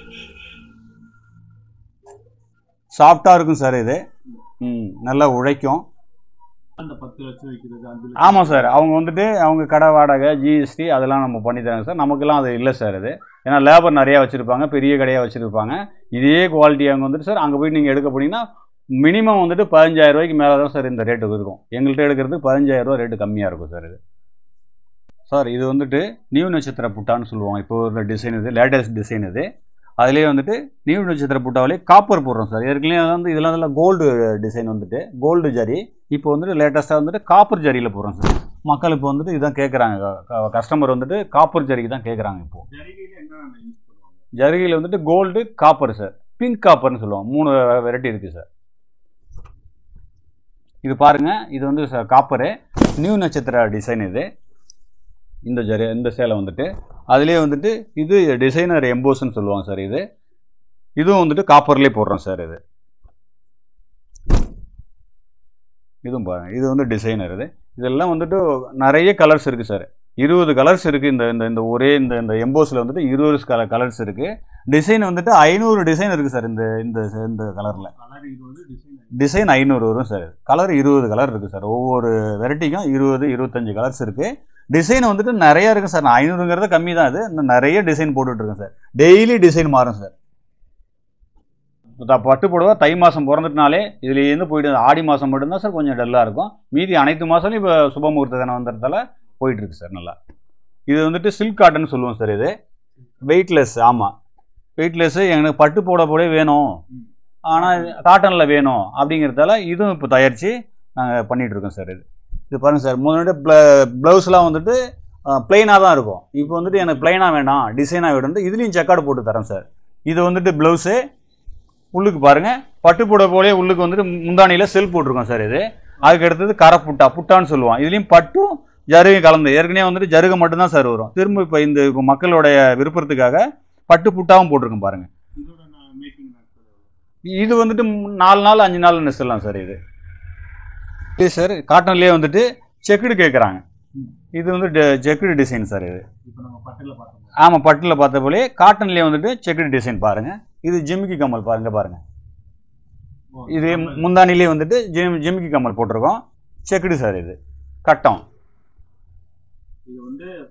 சாஃப்டாக இருக்கும் சார் இது ம் நல்லா உழைக்கும்
அந்த பத்து லட்சம் வைக்கிறது அஞ்சு
ஆமாம் சார் அவங்க வந்துட்டு அவங்க கடை வாடகை ஜிஎஸ்டி அதெல்லாம் நம்ம பண்ணி தராங்க சார் நமக்கெல்லாம் அது இல்லை சார் அது ஏன்னா லேபர் நிறையா வச்சுருப்பாங்க பெரிய கடையாக வச்சுருப்பாங்க இதே குவாலிட்டி அங்கே வந்துட்டு சார் அங்கே போய் நீங்கள் எடுக்க போனீங்கன்னா மினிமம் வந்துட்டு பதினஞ்சாயிரம் ரூபாய்க்கு மேலே தான் சார் இந்த ரேட்டு இருக்கும் எங்கள்கிட்ட எடுக்கிறது பதினஞ்சாயிரம் ரூபா ரேட்டு கம்மியாக இருக்கும் சார் இது சார் இது வந்துட்டு நியூ நட்சத்திர புட்டான்னு சொல்லுவோம் இப்போ இந்த டிசைன் இது லேட்டஸ்ட் டிசைன் இது அதுலேயே வந்துட்டு நியூ நட்சத்திர புட்டாவிலே காப்பர் போடுறோம் சார் ஏற்கனவே வந்து இதெல்லாம் இதெல்லாம் கோல்டு டிசைன் வந்துட்டு கோல்டு ஜரி இப்போ வந்துட்டு லேட்டஸ்ட்டாக வந்துட்டு காப்பர் ஜரியில் போடுறோம் சார் மக்கள் இப்போ வந்துட்டு இதான் கேட்குறாங்க கஸ்டமர் வந்துட்டு காப்பர் ஜரிக்கு தான் கேட்குறாங்க இப்போ
ஜரிகையில என்ன யூஸ் பண்ணுவாங்க
ஜரிகையில் வந்துட்டு கோல்டு காப்பர் சார் பிங்க் காப்பர்னு சொல்லுவோம் மூணு வெரைட்டி இருக்குது சார் இது பாருங்க இது வந்து சார் காப்பரு நியூ நட்சத்திர டிசைன் இது இந்த ஜரி இந்த சேலை வந்துட்டு அதுலேயே வந்துட்டு இது டிசைனர் எம்போஸ்ன்னு சொல்லுவாங்க சார் இது இதுவும் வந்துட்டு காப்பர்லேயே போடுறோம் சார் இது இதுவும் பாருங்க இது வந்து டிசைனர் இது இதெல்லாம் வந்துட்டு நிறைய கலர்ஸ் இருக்குது சார் இருபது கலர்ஸ் இருக்குது இந்த இந்த இந்த ஒரே இந்த இந்த எம்போஸில் வந்துட்டு இருபது கலர் கலர்ஸ் இருக்குது டிசைன் வந்துட்டு ஐநூறு டிசைன் இருக்குது சார் இந்த இந்த இந்த கலரில்
கலர் இருபது டிசைன்
டிசைன் ஐநூறு வரும் சார் கலர் இருபது கலர் இருக்குது சார் ஒவ்வொரு வெரைட்டிக்கும் இருபது இருபத்தஞ்சு கலர்ஸ் இருக்குது டிசைன் வந்துட்டு நிறைய இருக்குது சார் நான் ஐநூறுங்கிறது கம்மி தான் அது இன்னும் நிறைய டிசைன் போட்டுட்ருக்கேன் சார் டெய்லி டிசைன் மாறும் சார் இப்போ பட்டு புடவை தை மாதம் பிறந்துட்டனாலே இதுலேருந்து போயிட்டு ஆடி மாதம் மட்டும்தான் சார் கொஞ்சம் டல்லாக இருக்கும் மீதி அனைத்து மாதம்லையும் இப்போ சுபமுகூர்த்த தினம் வந்ததால போயிட்டுருக்கு சார் நல்லா இது வந்துட்டு சில்க் காட்டன் சொல்லுவோம் சார் இது வெயிட்லெஸ் ஆமாம் வெயிட்லெஸ்ஸு எனக்கு பட்டு போட போடவே வேணும் ஆனால் காட்டனில் வேணும் அப்படிங்கிறதால இதுவும் இப்போ தயாரித்து நாங்கள் பண்ணிகிட்ருக்கோம் சார் இது இது பாருங்கள் சார் முன்னாடி ப்ள ப்ளவுஸ்லாம் வந்துட்டு ப்ளைனாக தான் இருக்கும் இப்போ வந்துட்டு எனக்கு ப்ளைனாக வேண்டாம் டிசைனாக வேணும் இதுலேயும் செக்காடு போட்டு தரேன் சார் இது வந்துட்டு ப்ளவுஸு உள்ளுக்கு பாருங்கள் பட்டு புடவை போலே உள்ளுக்கு வந்துட்டு முந்தானியில் செல் போட்டிருக்கோம் சார் இது அதுக்கு அடுத்தது கரை புட்டா புட்டான்னு சொல்லுவோம் இதுலேயும் பட்டும் ஜருகை கலந்து ஏற்கனவே வந்துட்டு ஜருகை மட்டும்தான் சார் வரும் திரும்ப இப்போ இந்த இப்போ மக்களுடைய விருப்பத்துக்காக பட்டு புட்டாவும் போட்டிருக்கோம் பாருங்கள்
இதோட மேக்கிங் நாட்கள்
இது வந்துட்டு மூ- நாலு நாள் அஞ்சு நாள் நெசிடலாம் சார் இது இது சார் காட்டன்லேயே வந்துட்டு செக்குடு கேட்குறாங்க இது வந்து செக்குடு டிசைன் சார் இது
இப்போ நம்ம பட்டில் பார்த்தோம்
ஆமாம் பட்டில் பார்த்த போலே காட்டன்லேயே வந்துட்டு செக்குடு டிசைன் பாருங்கள் இது ஜிமிக்கி கம்மல் பாருங்க பாருங்கள் இது முந்தானிலே வந்துட்டு ஜிம் ஜிமிக்கி கம்மல் போட்டிருக்கோம் செக்குடு சார் இது கட்டம்
இது வந்து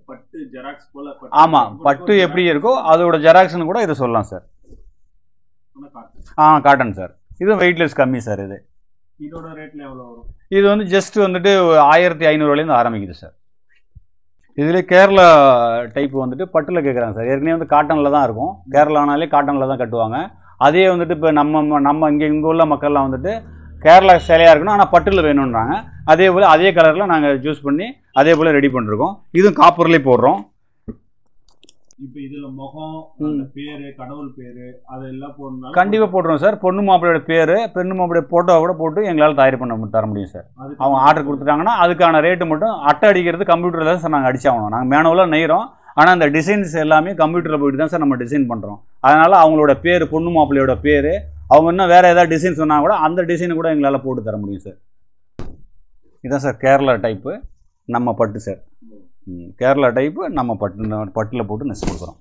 பட்டு ஜெராக்ஸ் போல பட்டு
ஆமாம் பட்டு எப்படி இருக்கோ அதோட ஜெராக்ஸ்னு கூட இதை சொல்லலாம் சார்
ஆனா காட்டன்.
ஆ காட்டன் சார் இது வெயிட்லெஸ் கம்மி சார் இது
இதோட ரேட்ல எவ்வளவு வரும்
இது வந்து ஜஸ்ட் வந்துட்டு ஆயிரத்தி ஐநூறுலேருந்து ஆரம்பிக்குது சார் இதில் கேரளா டைப் வந்துட்டு பட்டில் கேட்குறாங்க சார் ஏற்கனவே வந்து காட்டனில் தான் இருக்கும் கேரளானாலே காட்டனில் தான் கட்டுவாங்க அதே வந்துட்டு இப்போ நம்ம நம்ம இங்கே இங்கே உள்ள மக்கள்லாம் வந்துட்டு கேரளா சேலையாக இருக்கணும் ஆனால் பட்டில் வேணுன்றாங்க அதே போல் அதே கலரில் நாங்கள் சூஸ் பண்ணி அதே போல் ரெடி பண்ணிருக்கோம் இதுவும் காப்பர்லேயே போடுறோம்
இப்ப இதுல முகம்
ம்.
அந்த பேரு கடவுள் பேரு அதெல்லாம் போடணும்
கண்டிப்பாக போட்டுருவோம் சார் பொண்ணு மாப்பிள்ளையோட பேர் பெண்ணு மாப்பிள்ளையோட ஃபோட்டோ கூட போட்டு எங்களால் தயார் பண்ண மு- தர முடியும் சார் அவங்க ஆர்டர் கொடுத்துட்டாங்கன்னா அதுக்கான ரேட்டு மட்டும் அட்டை அடிக்கிறது கம்ப்யூட்டரில் தான் சார் நாங்கள் அடிச்சாகணும் நாங்கள் மேனுவலாக நெய்கிறோம் ஆனால் அந்த டிசைன்ஸ் எல்லாமே கம்ப்யூட்டரில் போயிட்டு தான் சார் நம்ம டிசைன் பண்ணுறோம் அதனால் அவங்களோட பேர் பொண்ணு மாப்பிள்ளையோட பேர் அவங்க இன்னும் வேறு ஏதாவது டிசைன் சொன்னால் கூட அந்த டிசைனை கூட எங்களால் போட்டு தர முடியும் சார் இதான் சார் கேரளா டைப்பு நம்ம பட்டு சார் ம், கேரளா டைப்பு நம்ம பட்டு பட்டில் போட்டு நெஸ் கொடுக்குறோம்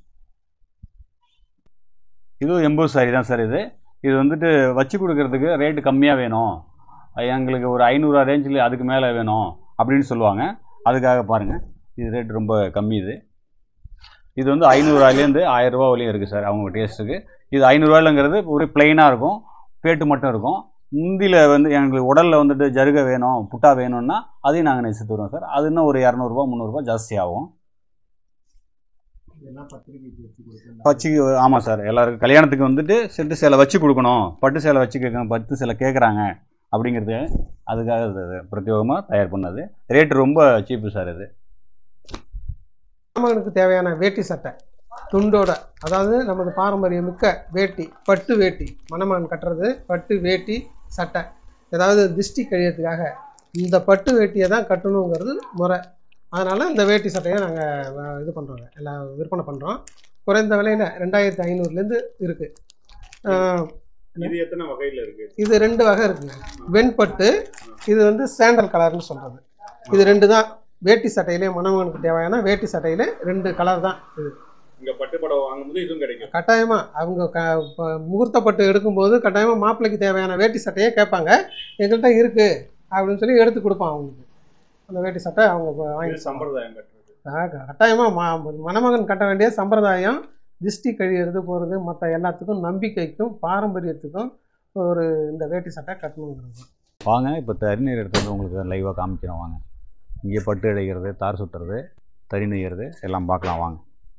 இதுவும் எண்பது சாரி தான் சார் இது இது வந்துட்டு வச்சு கொடுக்கறதுக்கு ரேட்டு கம்மியாக வேணும் அது எங்களுக்கு ஒரு ஐநூறுரூவா ரேஞ்சில் அதுக்கு மேலே வேணும் அப்படின்னு சொல்லுவாங்க அதுக்காக பாருங்கள் இது ரேட் ரொம்ப கம்மி இது இது வந்து ஐநூறுரூவாலேருந்து ஆயிரரூபா வரையும் இருக்குது சார் அவங்க டேஸ்ட்டுக்கு இது ஐநூறுரூவாயிலங்கிறது ஒரு பிளெயினாக இருக்கும் பேட்டு மட்டும் இருக்கும் முந்தியில் வந்து எங்களுக்கு உடலில் வந்துட்டு ஜருகை வேணும் புட்டா வேணும்னா அதையும் நாங்கள் நெசி தருவோம் சார் அது இன்னும் ஒரு இரநூறுபா முந்நூறுரூபா ஜாஸ்தி ஆகும்
இதெல்லாம் பத்திரிக்கைக்கு வச்சு கொடுக்கணும்
வச்சு ஆமாம் சார் எல்லாருக்கும் கல்யாணத்துக்கு வந்துட்டு செட்டு சேலை வச்சு கொடுக்கணும் பட்டு சேலை வச்சு கேட்கணும் பட்டு சேலை கேட்குறாங்க அப்படிங்கிறது அதுக்காக இது பிரத்யேகமாக தயார் பண்ணது ரேட்டு ரொம்ப சீப்பு சார் இது
மணமகனுக்கு தேவையான வேட்டி சட்டை துண்டோட அதாவது நமது பாரம்பரியமிக்க வேட்டி பட்டு வேட்டி மணமகன் கட்டுறது பட்டு வேட்டி சட்டை ஏதாவது திஷ்டி கழியறதுக்காக இந்த பட்டு வேட்டியை தான் கட்டணுங்கிறது முறை அதனால் இந்த வேட்டி சட்டையை நாங்கள் இது பண்ணுறோங்க எல்லாம் விற்பனை பண்ணுறோம் குறைந்த விலையில் ரெண்டாயிரத்தி ஐநூறுலேருந்து இருக்குது
இது எத்தனை வகையில இருக்கு
இது ரெண்டு வகை இருக்குங்க வெண்பட்டு இது வந்து சாண்டல் கலர்னு சொல்கிறது இது ரெண்டு தான் வேட்டி சட்டையிலே மணமகனுக்கு தேவையான வேட்டி சட்டையிலே ரெண்டு கலர் தான் இது
இங்க பட்டு புடவை வாங்கும்போது இதுவும் கிடைக்கும்
கட்டாயமாக அவங்க க இப்போ முகூர்த்த பட்டு எடுக்கும்போது கட்டாயமாக மாப்பிள்ளைக்கு தேவையான வேட்டி சட்டையே கேட்பாங்க எங்கள்கிட்ட இருக்குது அப்படின்னு சொல்லி எடுத்து கொடுப்பான் அவங்களுக்கு அந்த வேட்டி சட்டை அவங்க இப்ப வாங்கி
இது சம்பிரதாயம் கட்டுறது
கட்டாயமாக மா மணமகன் கட்ட வேண்டிய சம்பிரதாயம் திஷ்டி கழியறது போகிறது மற்ற எல்லாத்துக்கும் நம்பிக்கைக்கும் பாரம்பரியத்துக்கும் ஒரு இந்த வேட்டி சட்டை கட்டணுங்கிறது
வாங்க இப்போ தறி நெய்யர் எடுத்து வந்து உங்களுக்கு லைவாக காமிக்கிறோம் வாங்க இங்கே பட்டு அடைக்கிறது தார் சுற்றுறது தறி நெய்யறது எல்லாம் பார்க்கலாம் வாங்க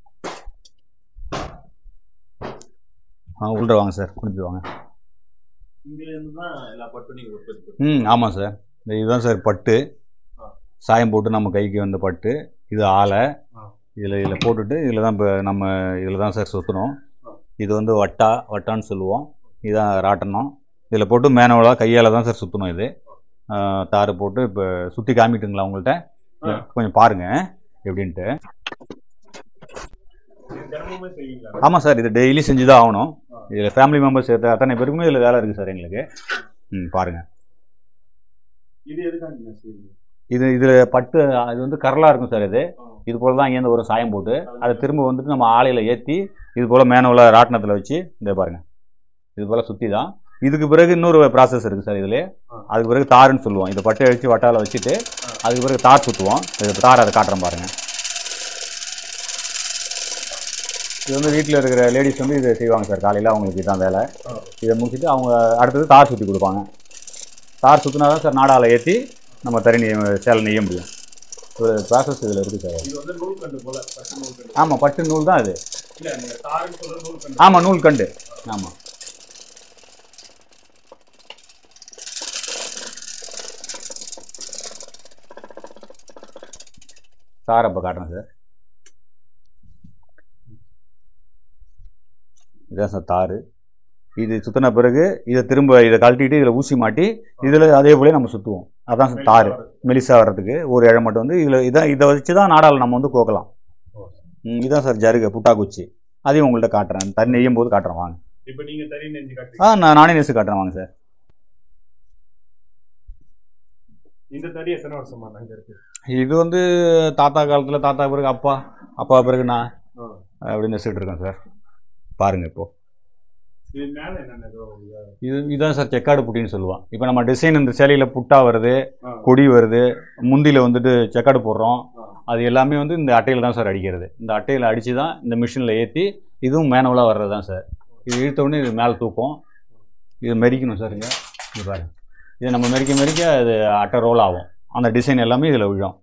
ஆ உள்ள வாங்க சார் குடிச்சு வாங்க
இதுல இருந்து தான் எல்லா பட்டும் நீங்க உற்பத்தி பண்ணுவீங்க.
ம் ஆமாம் சார் இந்த இதுதான் சார் பட்டு
ஆ.
சாயம் போட்டு நம்ம கைக்கு வந்த பட்டு இது ஆலை
ஆ.
இதில் இதில் போட்டுட்டு இதில் தான் இப்போ நம்ம இதில் தான் சார் சுற்றணும்
ஆ.
இது வந்து வட்டா வட்டான்னு சொல்லுவோம் இதுதான் ராட்டணும் இதில் போட்டு மேனுவலாக கையால் தான் சார் சுற்றணும் இது ஆ, தார் போட்டு இப்போ சுற்றி காமிட்டுங்களா உங்கள்கிட்ட
ஆ.
கொஞ்சம் பாருங்கள் எப்படின்ட்டு
இது தினமுமே செய்வீங்களா
ஆமாம் சார் இது டெய்லி செஞ்சு தான் ஆகணும்
ஆ.
இதில் ஃபேமிலி மெம்பர்ஸ் அத்தனை பேருக்குமே இதில் வேலை இருக்குது சார் எங்களுக்கு ம் பாருங்கள்
இது எதுக்காண்டி நான் செய்வீங்க
இது இதில் பட்டு இது வந்து கரலாக இருக்கும் சார் இது
ஆ.
இது போல் தான் இங்கேருந்து ஒரு சாயம் போட்டு அதை திரும்ப வந்துட்டு நம்ம ஆலையில் ஏற்றி இது போல் மேனுவலாக ராட்டினத்தில் வச்சு இந்த பாருங்க இது போல் சுற்றி தான் இதுக்கு பிறகு இன்னொரு ப்ராசஸ் இருக்குது சார் இதில்
ஆ.
அதுக்கு பிறகு தாருன்னு சொல்லுவோம் இதை பட்டை அடித்து வட்டாவில் வச்சுட்டு அதுக்கு பிறகு தார் சுற்றுவோம் இது தார் அதை காட்டுறேன் பாருங்க இது வந்து வீட்டில் இருக்கிற லேடிஸ் வந்து இதை செய்வாங்க சார் காலையில் அவங்களுக்கு இதுதான் வேலை
ஆ.
இதை முடிச்சுட்டு அவங்க அடுத்தது தார் சுற்றி கொடுப்பாங்க தார் சுற்றினா தான் சார் நாடாவில் ஏற்றி நம்ம தறி நெய்ய சேலை நெய்ய முடியும் ஒரு ப்ராசஸ் இதில் இருக்குது சார்
இது வந்து நூல் கண்டு போல பட்டு நூல் கண்டு
ஆமாம் பட்டு நூல் தான் இது
இல்ல நீங்க தாருன்னு சொல்ற நூல் கண்டு
ஆமாம் நூல் கண்டு ஆமாம் சார் அப்போ காட்டுறேன் சார் இதான் சார் தார் இது சுத்தின பிறகு இதை திரும்ப இதை கழட்டிட்டு இதில் ஊசி மாட்டி இதில் அதே போல நம்ம சுற்றுவோம் அதான் சார் தார் மெலிசா வர்றதுக்கு ஒரு இழை மட்டும் வந்து இதில் இதை இதை வச்சு தான் நாடால் நம்ம வந்து கோக்கலாம் ம், இதான் சார் ஜருகை புட்டாக்குச்சி அதையும் உங்கள்கிட்ட காட்டுறேன் தண்ணி நெய்யும் போது காட்டுறேன் வாங்க
இப்ப நீங்க தறி நெஞ்சு காட்டு
ஆ நான் நானே நெசு காட்டுறேன் வாங்க சார்
இந்த தறி எத்தனை வருஷமா நாங்க இருக்கு
இது வந்து தாத்தா காலத்தில் தாத்தா பிறகு அப்பா அப்பா பிறகு நான்
ஆ.
அப்படின்னு நெசிட்டு இருக்கேன் சார் பாருங்க இப்போ
இது மேல என்னென்ன இதோ இது?
இது இதுதான் சார் செக்காடு புட்டின்னு சொல்லுவான் இப்போ நம்ம டிசைன் இந்த சேலையில் புட்டா வருது
ஆ.
கொடி வருது முந்தியில் வந்துட்டு செக்காடு போடுறோம்
ஆ.
அது எல்லாமே வந்து இந்த அட்டையில் தான் சார் அடிக்கிறது இந்த அட்டையில் அடித்து தான் இந்த மிஷினில் ஏற்றி இதுவும் மேனுவலாக வர்றது தான் சார் இது இழுத்த உடனே இது மேலே தூக்கும் இது மெரிக்கணும் சார் இங்கே இது பாருங்க இது நம்ம மெரிக்க மெரிக்க இது அட்டை ரோல் ஆகும் அந்த டிசைன் எல்லாமே இதில் விழும்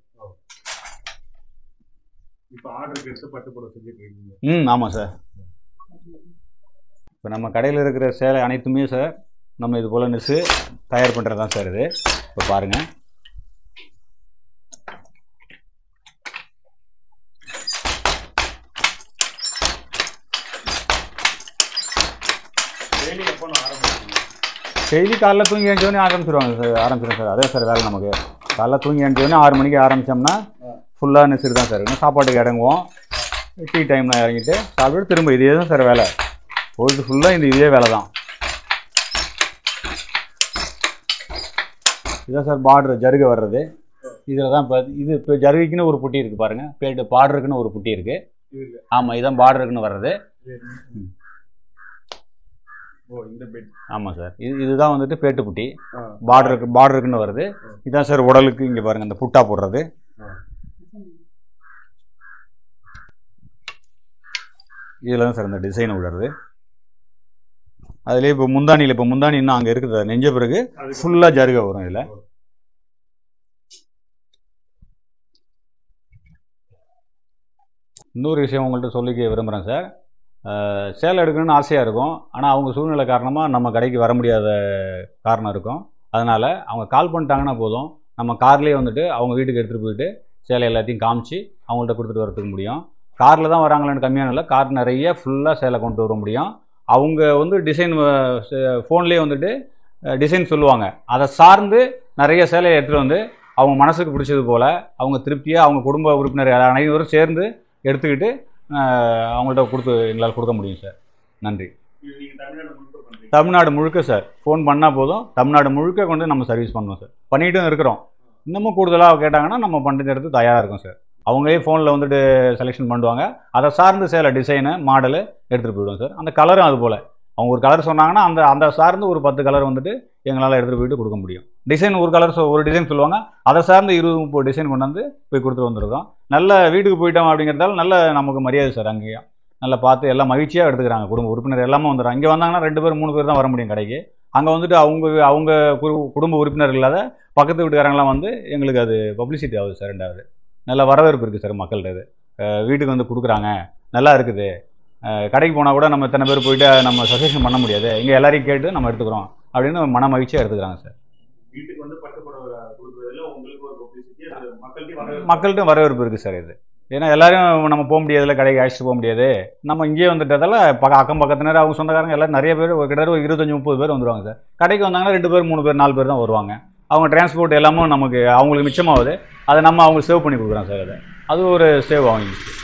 இப்போ ஆர்டருக்கு எடுத்து பட்டு புடவை செஞ்சுட்டு இருக்கீங்க
ம் ஆமாம் சார் இப்போ நம்ம கடையில் இருக்கிற சேலை அனைத்துமே சார் நம்ம இது போல் நெசு தயார் பண்ணுறது தான் சார் இது இப்போ பாருங்கள்
டெய்லி எப்போ ஆரம்பிச்சீங்க
டெய்லி காலைல தூங்கி எழுந்தோடனே ஆரம்பிச்சிருவாங்க சார் ஆரம்பிச்சிடும் சார் அதே சார் வேலை நமக்கு காலைல தூங்கி எழுந்தோடனே ஆறு மணிக்கு ஆரம்பித்தோம்னா ஃபுல்லாக நெசிறு தான் சார் இன்னும் சாப்பாட்டுக்கு இறங்குவோம் டீ டைமில் இறங்கிட்டு சாப்பிட்டு திரும்ப இதே தான் சார் வேலை பொழுது ஃபுல்லாக இந்த இதே வேலை தான் இதான் சார் பார்டர் ஜருக வர்றது இதில் தான் இப்போ இது இப்போ ஜருகிக்குன்னு ஒரு புட்டி இருக்குது பாருங்கள் பேட்டு பார்டருக்குன்னு ஒரு புட்டி இருக்குது
இதுல.
ஆமாம் இதான் பார்டருக்குன்னு வர்றது
ஓ இந்த பெட்
ஆமாம் சார் இது இதுதான் வந்துட்டு பேட்டு புட்டி பார்டருக்கு பார்டருக்குன்னு வருது இதான் சார் உடலுக்கு இங்கே பாருங்கள் இந்த புட்டா போடுறது இதில் தான் சார் இந்த டிசைன் விடுறது அதுலேயே இப்போ முந்தானியில் இப்போ முந்தானி இன்னும் அங்கே இருக்குது நெஞ்ச பிறகு ஃபுல்லாக ஜருக வரும் இதில் இன்னொரு விஷயம் உங்கள்கிட்ட சொல்லிக்க விரும்புகிறேன் சார் அஹ், சேலை எடுக்கணும்னு ஆசையாக இருக்கும் ஆனால் அவங்க சூழ்நிலை காரணமாக நம்ம கடைக்கு வர முடியாத காரணம் இருக்கும் அதனால் அவங்க கால் பண்ணிட்டாங்கன்னா போதும் நம்ம கார்லேயே வந்துட்டு அவங்க வீட்டுக்கு எடுத்துகிட்டு போயிட்டு சேலை எல்லாத்தையும் காமிச்சு அவங்கள்ட்ட கொடுத்துட்டு வரதுக்கு முடியும் காரில் தான் வராங்களான்னு கம்மியான இல்லை கார் நிறைய ஃபுல்லாக சேலை கொண்டு வர முடியும் அவங்க வந்து டிசைன் ஃபோன்லேயே வந்துட்டு டிசைன் சொல்லுவாங்க அதை சார்ந்து நிறைய சேலையை எடுத்துகிட்டு வந்து அவங்க மனசுக்கு பிடிச்சது போல் அவங்க திருப்தியாக அவங்க குடும்ப உறுப்பினர் அனைவரும் சேர்ந்து எடுத்துக்கிட்டு அஹ், அவங்கள்ட்ட கொடுத்து எங்களால் கொடுக்க முடியும் சார் நன்றி
இது நீங்க தமிழ்நாடு முழுக்க பண்றீங்க
தமிழ்நாடு முழுக்க சார் ஃபோன் பண்ணால் போதும் தமிழ்நாடு முழுக்க கொண்டு நம்ம சர்வீஸ் பண்ணுவோம் சார் பண்ணிட்டும் இருக்கிறோம் இன்னமும் கூடுதலாக கேட்டாங்கன்னா நம்ம பண்ணுறது தயாராக இருக்கும் சார் அவங்களே ஃபோனில் வந்துட்டு செலெக்ஷன் பண்ணுவாங்க அதை சார்ந்து சேலை டிசைனு மாடலு எடுத்துகிட்டு போயிடுவோம் சார் அந்த கலரும் அது போல் அவங்க ஒரு கலர் சொன்னாங்கன்னா அந்த அந்த சார்ந்து ஒரு பத்து கலர் வந்துட்டு எங்களால் எடுத்துகிட்டு போயிட்டு கொடுக்க முடியும் டிசைன் ஒரு கலர் ஒரு டிசைன் சொல்லுவாங்க அதை சார்ந்து இருபது முப்பது டிசைன் கொண்டு வந்து போய் கொடுத்துட்டு வந்துருக்கோம் நல்ல வீட்டுக்கு போயிட்டோம் அப்படிங்கிறதால நல்ல நமக்கு மரியாதை சார் அங்கேயும் நல்லா பார்த்து எல்லாம் மகிழ்ச்சியாக எடுத்துக்கிறாங்க குடும்ப உறுப்பினர் எல்லாமே வந்துடுறாங்க இங்கே வந்தாங்கன்னா ரெண்டு பேர் மூணு பேர் தான் வர முடியும் கடைக்கு அங்கே வந்துட்டு அவங்க அவங்க குரு- குடும்ப உறுப்பினர் இல்லாத பக்கத்து வீட்டுக்காரங்களாம் வந்து எங்களுக்கு அது பப்ளிசிட்டி ஆகுது சார் ரெண்டாவது நல்ல வரவேற்பு இருக்குது சார் மக்கள்கிட்ட இது அஹ் வீட்டுக்கு வந்து கொடுக்குறாங்க நல்லா இருக்குது அஹ் கடைக்கு போனால் கூட நம்ம இத்தனை பேர் போயிட்டு நம்ம சஜஷன் பண்ண முடியாது இங்கே எல்லாரையும் கேட்டு நம்ம எடுத்துக்கிறோம் அப்படின்னு மன மகிழ்ச்சியாக எடுத்துக்கிறாங்க சார்
வீட்டுக்கு வந்து பட்டு புடவை கொடுக்குறதுல உங்களுக்கு ஒரு பப்ளிசிட்டி அது மக்கள்கிட்ட வரவேற்பு
மக்கள்கிட்ட வரவேற்பு இருக்குது சார் இது ஏன்னா எல்லாரும் நம்ம போக முடியாதுல்ல கடைக்கு அழைச்சிட்டு போக முடியாது நம்ம இங்கேயே வந்துட்டதால பக்க அக்கம் பக்கத்தினர் அவங்க சொந்தக்காரங்க எல்லாரும் நிறைய பேர் ஒரு கிட்டத்தட்ட ஒரு இருபத்தஞ்சி முப்பது பேர் வந்துருவாங்க சார் கடைக்கு வந்தாங்கன்னா ரெண்டு பேர் மூணு பேர் நாலு பேர் தான் வருவாங்க அவங்க டிரான்ஸ்போர்ட் எல்லாமே நமக்கு அவங்களுக்கு மிச்சமாகுது அதை நம்ம அவங்க சேவ் பண்ணி கொடுக்குறோம் சார் அதை அது ஒரு சேவ் ஆகும் எங்களுக்கு.